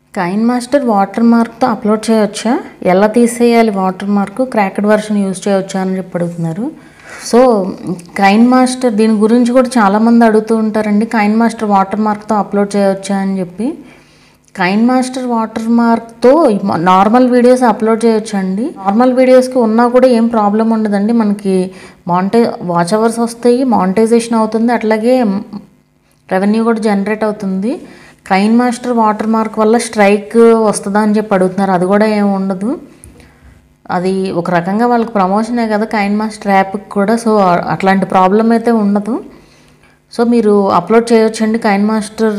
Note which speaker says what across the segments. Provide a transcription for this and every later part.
Speaker 1: Kine KineMaster వాటర్ మార్క్తో upload చేయొచ్చా ఎలా తీసేయాలి watermark cracked version use చేయొచ్చా అని చెప్పి అడుగుతున్నారు సో కైన్ మాస్టర్ దీని గురించి కూడా చాలామంది అడుగుతూ ఉంటారండి కైన్ మాస్టర్ వాటర్ మార్క్తో అప్లోడ్ చేయొచ్చా అని చెప్పి కైన్ మాస్టర్ వాటర్ మార్క్తో నార్మల్ వీడియోస్ అప్లోడ్ చేయొచ్చండి నార్మల్ వీడియోస్కి ఉన్నా కూడా ఏం ప్రాబ్లం ఉండదండి మనకి మాంటే వాచ్ అవర్స్ వస్తాయి మానిటైజేషన్ అవుతుంది అట్లాగే రెవెన్యూ కూడా జనరేట్ అవుతుంది కైన్ మాస్టర్ వాటర్ మార్క్ వల్ల స్ట్రైక్ వస్తుందా అని చెప్పి అడుగుతున్నారు అది కూడా ఏమి ఉండదు అది ఒక రకంగా వాళ్ళకి ప్రమోషనే కదా కైన్ మాస్టర్ యాప్కి కూడా సో అట్లాంటి ప్రాబ్లం అయితే ఉండదు సో మీరు అప్లోడ్ చేయొచ్చండి కైన్ మాస్టర్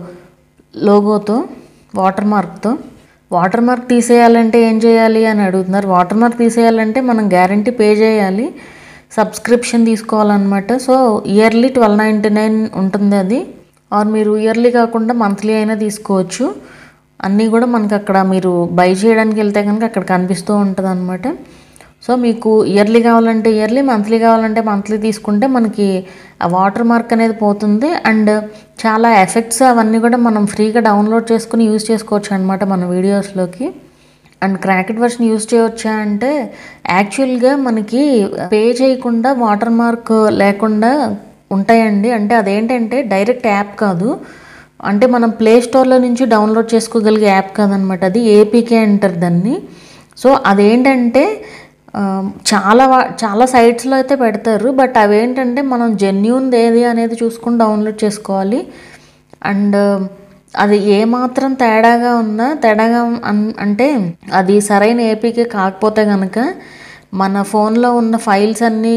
Speaker 1: లోగోతో వాటర్ మార్క్తో వాటర్ మార్క్ తీసేయాలంటే ఏం చేయాలి అని అడుగుతున్నారు వాటర్ మార్క్ తీసేయాలంటే మనం గ్యారంటీ పే చేయాలి సబ్స్క్రిప్షన్ తీసుకోవాలన్నమాట so yearly twelve ninety nine ఉంటుంది అది ఆర్ మీరు ఇయర్లీ కాకుండా మంత్లీ అయినా తీసుకోవచ్చు అన్నీ కూడా మనకి అక్కడ మీరు బై చేయడానికి వెళ్తే కనుక అక్కడ కనిపిస్తూ ఉంటుంది అనమాట సో మీకు ఇయర్లీ కావాలంటే ఇయర్లీ మంత్లీ కావాలంటే మంత్లీ తీసుకుంటే మనకి ఆ వాటర్ మార్క్ అనేది పోతుంది అండ్ చాలా ఎఫెక్ట్స్ అవన్నీ కూడా మనం ఫ్రీగా డౌన్లోడ్ చేసుకుని యూజ్ చేసుకోవచ్చు అనమాట మన వీడియోస్లోకి అండ్ క్రాకెట్ వర్షన్ యూజ్ చేయవచ్చా అంటే యాక్చువల్గా మనకి పే చేయకుండా వాటర్ మార్క్ లేకుండా ఉంటాయండి అంటే అదేంటంటే డైరెక్ట్ యాప్ కాదు అంటే మనం ప్లే స్టోర్లో నుంచి డౌన్లోడ్ చేసుకోగలిగే యాప్ కాదనమాట అది ఏపీకే అంటారు దాన్ని సో అదేంటంటే ఆ, చాలా వా- చాలా సైట్స్లో అయితే పెడతారు బట్ అవేంటంటే మనం జెన్యున్ ఏది అనేది చూసుకుని డౌన్లోడ్ చేసుకోవాలి అండ్ అది ఏమాత్రం తేడాగా ఉన్నా తేడాగా అన్- అంటే అది సరైన ఏపీకే కాకపోతే కనుక మన ఫోన్లో ఉన్న ఫైల్స్ అన్నీ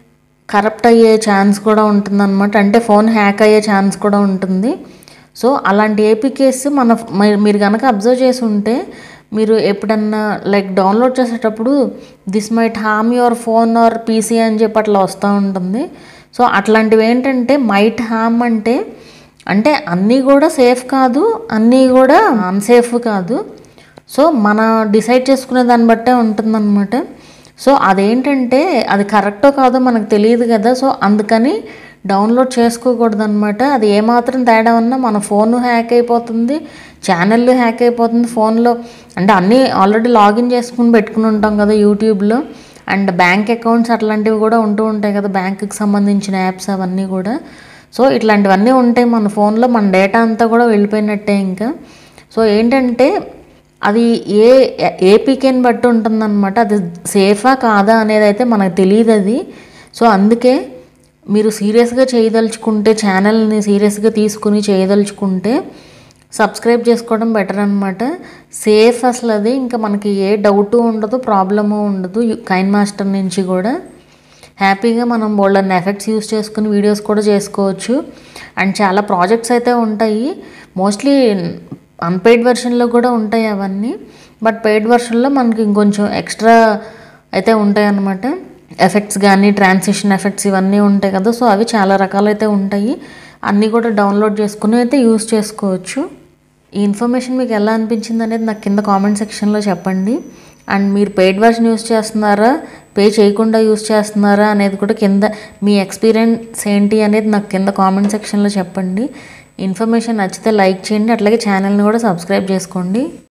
Speaker 1: కరప్ట్ అయ్యే ఛాన్స్ కూడా ఉంటుందన్నమాట అంటే ఫోన్ హ్యాక్ అయ్యే ఛాన్స్ కూడా ఉంటుంది సో అలాంటి ఏపీకేస్ మన మీ- మీరు కనుక అబ్జర్వ్ చేసి ఉంటే మీరు ఎప్పుడన్నా లైక్ డౌన్లోడ్ చేసేటప్పుడు this might harm your phone or PC అని చెప్పి అట్లా వస్తూ ఉంటుంది సో అట్లాంటివి ఏంటంటే మైట్ హామ్ అంటే అంటే అన్నీ కూడా సేఫ్ కాదు అన్నీ కూడా అన్సేఫ్ కాదు సో మన డిసైడ్ చేసుకునే దాన్ని బట్టే ఉంటుందన్నమాట సో అదేంటంటే అది కరెక్టో కాదో మనకు తెలియదు కదా సో అందుకని డౌన్లోడ్ చేసుకోకూడదు అనమాట అది ఏమాత్రం తేడా ఉన్నా మన ఫోన్ హ్యాక్ అయిపోతుంది ఛానల్ హ్యాక్ అయిపోతుంది ఫోన్లో అంటే అన్నీ ఆల్రెడీ లాగిన్ చేసుకుని పెట్టుకుని ఉంటాం కదా యూట్యూబ్లో అండ్ బ్యాంక్ అకౌంట్స్ అట్లాంటివి కూడా ఉంటూ ఉంటాయి కదా బ్యాంకుకి సంబంధించిన యాప్స్ అవన్నీ కూడా సో ఇట్లాంటివన్నీ ఉంటాయి మన ఫోన్లో మన డేటా అంతా కూడా వెళ్ళిపోయినట్టే ఇంకా సో ఏంటంటే అది ఏ ఏపీకేని బట్టి ఉంటుందన్నమాట అది సేఫా కాదా అనేది అయితే మనకు తెలియదు అది సో అందుకే మీరు సీరియస్గా చేయదలుచుకుంటే ఛానల్ని సీరియస్గా తీసుకుని చేయదలుచుకుంటే సబ్స్క్రైబ్ చేసుకోవడం బెటర్ అనమాట సేఫ్ అసలు అది ఇంకా మనకి ఏ డౌటు ఉండదు ప్రాబ్లము ఉండదు కైన్ మాస్టర్ నుంచి కూడా హ్యాపీగా మనం బోల్డన్ ఎఫెక్ట్స్ యూస్ చేసుకుని వీడియోస్ కూడా చేసుకోవచ్చు అండ్ చాలా ప్రాజెక్ట్స్ అయితే ఉంటాయి మోస్ట్లీ అన్పెయిడ్ వెర్షన్లో కూడా ఉంటాయి అవన్నీ బట్ పెయిడ్ వెర్షన్లో మనకి ఇంకొంచెం ఎక్స్ట్రా అయితే ఉంటాయి అన్నమాట ఎఫెక్ట్స్ కానీ ట్రాన్సిషన్ ఎఫెక్ట్స్ ఇవన్నీ ఉంటాయి కదా సో అవి చాలా రకాలైతే ఉంటాయి అన్నీ కూడా డౌన్లోడ్ చేసుకుని అయితే యూస్ చేసుకోవచ్చు ఈ ఇన్ఫర్మేషన్ మీకు ఎలా అనిపించింది అనేది నాకు కింద కామెంట్ సెక్షన్లో చెప్పండి అండ్ మీరు పెయిడ్ వర్షన్ యూస్ చేస్తున్నారా పే చేయకుండా యూస్ చేస్తున్నారా అనేది కూడా కింద మీ ఎక్స్పీరియన్స్ ఏంటి అనేది నాకు కింద కామెంట్ సెక్షన్లో చెప్పండి ఇన్ఫర్మేషన్ నచ్చితే లైక్ చేయండి అట్లాగే ఛానల్ని కూడా సబ్స్క్రైబ్ చేసుకోండి